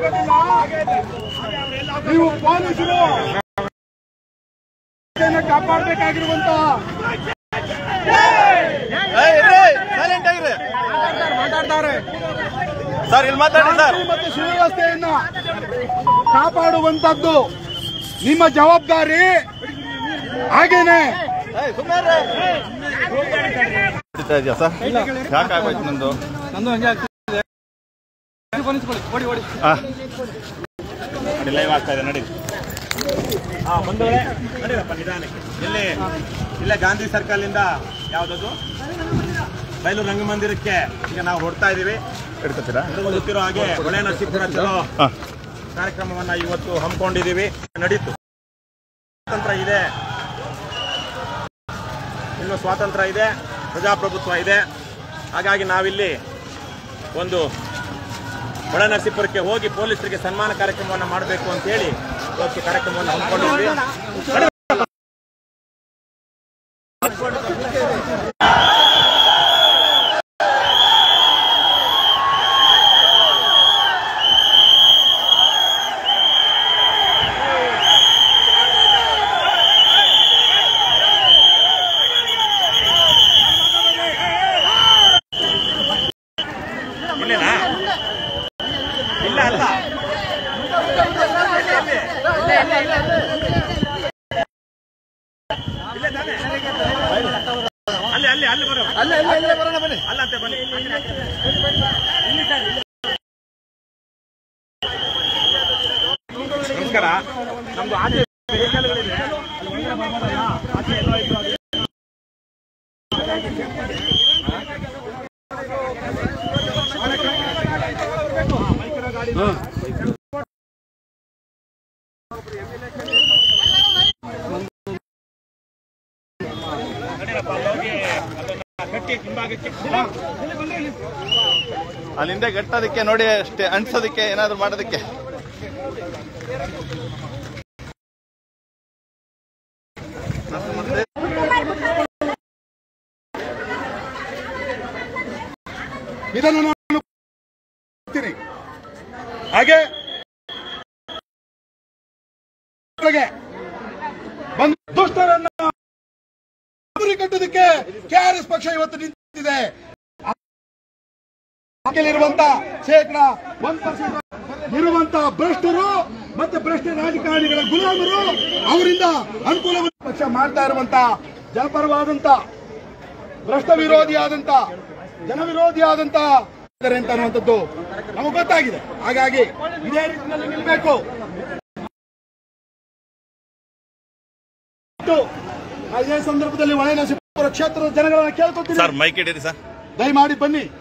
ಆಗೋದಿಲ್ಲ ನೀವು ಪೊಲೀಸರು ಕಾಪಾಡಬೇಕಾಗಿರುವಂತ ಸೈಲೆಂಟ್ ಆಗಿರಿ ಮಾತಾಡ್ತಾರೆ ಸರ್ ಇಲ್ಲಿ ಮಾತಾಡಿ ಸರ್ ಮತ್ತು ಸುವ್ಯವಸ್ಥೆಯನ್ನ ಕಾಪಾಡುವಂತದ್ದು ನಿಮ್ಮ ಜವಾಬ್ದಾರಿ ಹಾಗೇನೆ ಹೊಡಿತಾ ಇದೆಯಾ ಸರ್ ಯಾಕಾಗೋಯ್ತು ನಂದು ನಂದು ಹಂಗೆ ಆಗ್ತಿದೆ ಕೊನಿಸ್ಕೊಳ್ಳಿ ಓಡಿ ಓಡಿ ಆ, ನೋಡಿ ಲೈವ್ ಆಗ್ತಾ ಇದೆ ನೋಡಿ ಹಾ ಬಂದವರೇ ನಡೀರಪ್ಪ ನಿಧಾನಕ್ಕೆ ಇಲ್ಲಿ ಇಲ್ಲೇ ಗಾಂಧಿ ಸರ್ಕಲ್ ಇಂದ ಯಾವ್ದದು ಬಯಲು ರಂಗಮಂದಿರಕ್ಕೆ ಈಗ ನಾವು ಹೊಡ್ತಾ ಇದೀವಿ ಹಿಡ್ಕೊತೀರಾ ಎಲ್ರಿಗೂ ಗೊತ್ತಿರೋ ಹಾಗೆ ಹೊಳೆ ನರಸೀಪುರ ಚಲೋ ಹಾ. ಕಾರ್ಯಕ್ರಮವನ್ನ ಇವತ್ತು ಹಮ್ಮಿಕೊಂಡಿದೀವಿ ನಡೀತು ಸ್ವಾತಂತ್ರ್ಯ ಇದೆ ಇನ್ನು ಸ್ವಾತಂತ್ರ್ಯ ಇದೆ ಪ್ರಜಾಪ್ರಭುತ್ವ ಇದೆ ಹಾಗಾಗಿ ನಾವಿಲ್ಲಿ ಒಂದು ಹೊಳೆ ನರಸೀಪುರಕ್ಕೆ ಹೋಗಿ ಪೊಲೀಸರಿಗೆ ಸನ್ಮಾನ ಕಾರ್ಯಕ್ರಮವನ್ನು ಮಾಡಬೇಕು ಅಂತ ಹೇಳಿ ಇವತ್ತು ಕಾರ್ಯಕ್ರಮವನ್ನು ಹಮ್ಮಿಕೊಂಡಿದ್ವಿ ಇಲ್ಲೇನಾ ಇಲ್ಲ ಅಲ್ಲ ಇಲ್ಲೇ ತಾನೇ? ಅಲ್ಲಿ ಅಲ್ಲಿ ಅಲ್ಲಿ ಬರೋ ಅಲ್ಲಂತೆ ಬನ್ನಿ ನಮಸ್ಕಾರ ನಮ್ದು ಆಚೆ ವೆಹಿಕಲ್ಗಳಿದೆ ಅಲ್ಲಿ ಒಳಗಡೆ ಬರ್ಬೋದಲ್ಲ? ಆಚೆ ಎಲ್ಲೋ ಇದ್ರು ಅದು ನಡೀರಪ್ಪ ಅಲ್ಲಿ ಹೋಗಿ ಅದನ್ನ ಕಟ್ಟಿ ಹಿಂಭಾಗಕ್ಕೆ ಅಲ್ಲಿಂದ ಗಟ್ಟೋದಕ್ಕೆ ನೋಡಿ ಅಷ್ಟೇ ಅಂಟಿಸೋದಕ್ಕೆ ಏನಾದ್ರು ಮಾಡೋದಕ್ಕೆ ಇದನ್ನು ನಾನು ಮಾಡ್ತೀನಿ. ಹಾಗೆ ಒಳಗೆ ಬಂದು ದುಷ್ಟರನ್ನ ಗುರಿ ಕಟ್ಟೋದಕ್ಕೆ ಕೆಆರ್ಎಸ್ ಪಕ್ಷ ಇವತ್ತು ನಿಂತಿದೆ ಇರುವಂತ ಶೇಕಡ ಒಂದ್ ಪರ್ಸೆಂಟ್ ಇರುವಂತ ಭ್ರಷ್ಟರು ಮತ್ತೆ ಭ್ರಷ್ಟ ರಾಜಕಾರಣಿಗಳ ಗುಲಾಮರು ಅವರಿಂದ ಅನುಕೂಲ ಪಕ್ಷ ಮಾಡ್ತಾ ಇರುವಂತ ಜನಪರವಾದಂತ ಭ್ರಷ್ಟ ವಿರೋಧಿಯಾದಂತ ಜನವಿರೋಧಿಯಾದಂತ ಇದ್ದಾರೆ ಅಂತ ಅನ್ನುವಂಥದ್ದು ನಮಗೆ ಗೊತ್ತಾಗಿದೆ ಹಾಗಾಗಿ ಇದೇ ರೀತಿಯಲ್ಲಿ ನಿಲ್ಲಬೇಕು ಮತ್ತು ಇದೇ ಸಂದರ್ಭದಲ್ಲಿ ಒಳನರಸೀಪುರ ಕ್ಷೇತ್ರದ ಜನಗಳನ್ನ ಕೇಳ್ಕೊತೀನಿ ಸರ್ ಮೈಕ್ ಇಡೀರಿ ಸರ್ ದಯಮಾಡಿ ಬನ್ನಿ